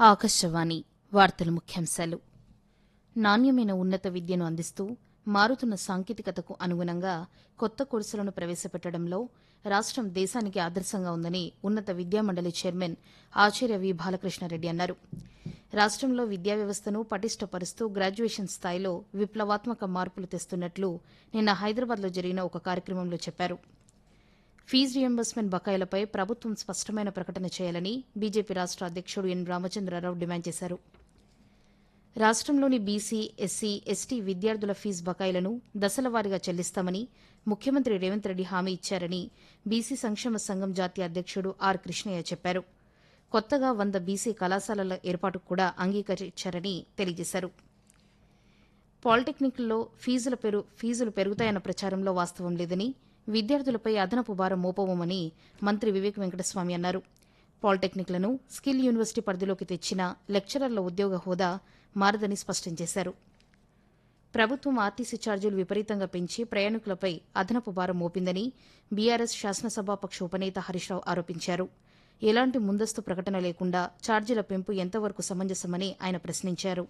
ఆకాశవాణి వార్తల ముఖ్యాంశాలు నాణ్యమైన ఉన్నత విద్యను అందిస్తూ మారుతున్న సాంకేతికతకు అనుగుణంగా కొత్త కోర్సులను ప్రవేశపెట్టడంలో రాష్టం దేశానికి ఆదర్శంగా ఉందని ఉన్నత విద్యామండలి చైర్మన్ ఆచార్య వి బాలకృష్ణారెడ్డి అన్నారు రాష్టంలో విద్యా వ్యవస్థను పటిష్టపరుస్తూ గ్రాడ్యుయేషన్ స్థాయిలో విప్లవాత్మక మార్పులు తెస్తున్నట్లు నిన్న హైదరాబాద్లో జరిగిన ఒక కార్యక్రమంలో చెప్పారు ఫీజు రియంబర్స్మెంట్ బకాయిలపై ప్రభుత్వం స్పష్టమైన ప్రకటన చేయాలని బీజేపీ రాష్ట అధ్యక్షుడు ఎన్ రామచంద్రరావు డిమాండ్ చేశారు రాష్టంలోని బీసీ ఎస్సీ ఎస్టీ విద్యార్థుల ఫీజు బకాయిలను దశలవారీగా చెల్లిస్తామని ముఖ్యమంత్రి రేవంత్ రెడ్డి హామీ ఇచ్చారని బీసీ సంక్షేమ సంఘం జాతీయ అధ్యక్షుడు ఆర్ కృష్ణయ్య చెప్పారు కొత్తగా వంద బీసీ కళాశాలల ఏర్పాటుకు కూడా అంగీకరించారని తెలియజేశారు పాలిటెక్నిక్ల్లో ఫీజుల పెరు ఫీజులు పెరుగుతాయన్న ప్రచారంలో వాస్తవం లేదని విద్యార్థులపై అదనపు భారం మోపవమని మంత్రి వివేక్ వెంకటస్వామి అన్నారు పాలిటెక్నిక్లను స్కిల్ యూనివర్సిటీ పరిధిలోకి తెచ్చిన లెక్చరర్ల ఉద్యోగ హోదా మారదని స్పష్టం చేశారు ప్రభుత్వం ఆర్టీసీ ఛార్జీలు విపరీతంగా పెంచి ప్రయాణికులపై అదనపు భారం మోపిందని బీఆర్ఎస్ శాసనసభాపక్ష ఉపనేత హరీష్రావు ఆరోపించారు ఎలాంటి ముందస్తు ప్రకటన లేకుండా ఛార్జీల పెంపు ఎంతవరకు సమంజసమని ఆయన ప్రశ్నించారు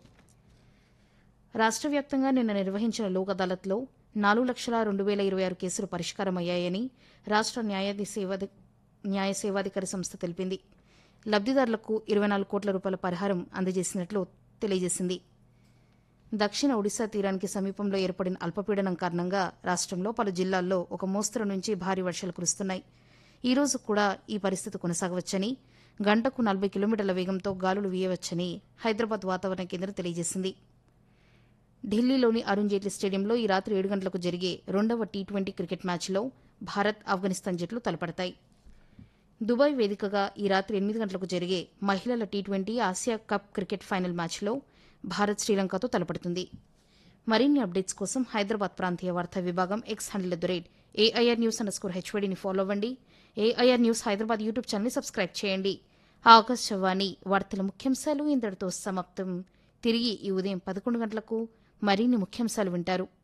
రాష్ట్ర వ్యాప్తంగా నిన్న నిర్వహించిన లోక్ అదాలత్లో నాలుగు లక్షల రెండు వేల ఇరవై ఆరు కేసులు పరిష్కారమయ్యాయని రాష్ట్ర న్యాయాధి సేవాధి న్యాయ సేవాధికారి సంస్థ తెలిపింది లబ్దిదారులకు ఇరవై నాలుగు కోట్ల రూపాయల పరిహారం అందజేసినట్లు తెలియజేసింది దక్షిణ ఒడిశా తీరానికి సమీపంలో ఏర్పడిన అల్పపీడనం కారణంగా రాష్ట్రంలో పలు జిల్లాల్లో ఒక మోస్తరు నుంచి భారీ వర్షాలు కురుస్తున్నాయి ఈ రోజు కూడా ఈ పరిస్థితి కొనసాగవచ్చని గంటకు నలభై కిలోమీటర్ల వేగంతో గాలులు వీయవచ్చని హైదరాబాద్ వాతావరణ కేంద్రం తెలియజేసింది ఢిల్లీలోని అరుణ్ జైట్లీ స్టేడియంలో ఈ రాత్రి ఏడు గంటలకు జరిగే రెండవ టీ ట్వంటీ క్రికెట్ మ్యాచ్లో భారత్ ఆఫ్ఘనిస్తాన్ జట్లు తలపడతాయి దుబాయ్ వేదికగా ఈ రాత్రి ఎనిమిది గంటలకు జరిగే మహిళల T twenty Asia cup cricket final మ్యాచ్లో భారత్ శ్రీలంకతో తలపడుతుంది మరిన్ని అప్డేట్స్ కోసం హైదరాబాద్ ప్రాంతీయ వార్తా విభాగం X handle the rate AIR news under score హెచ్వడిని ఫాలో అవ్వండి ఏఐఆర్ న్యూస్ హైదరాబాద్ యూట్యూబ్ ఛానల్ని సబ్స్క్రైబ్ చేయండి ఆకాశవాణి వార్తల ముఖ్యాంశాలు ఇంతటితో సమాప్తం తిరిగి ఈ ఉదయం పదకొండు గంటలకు మరిన్ని ముఖ్యాంశాలు వింటారు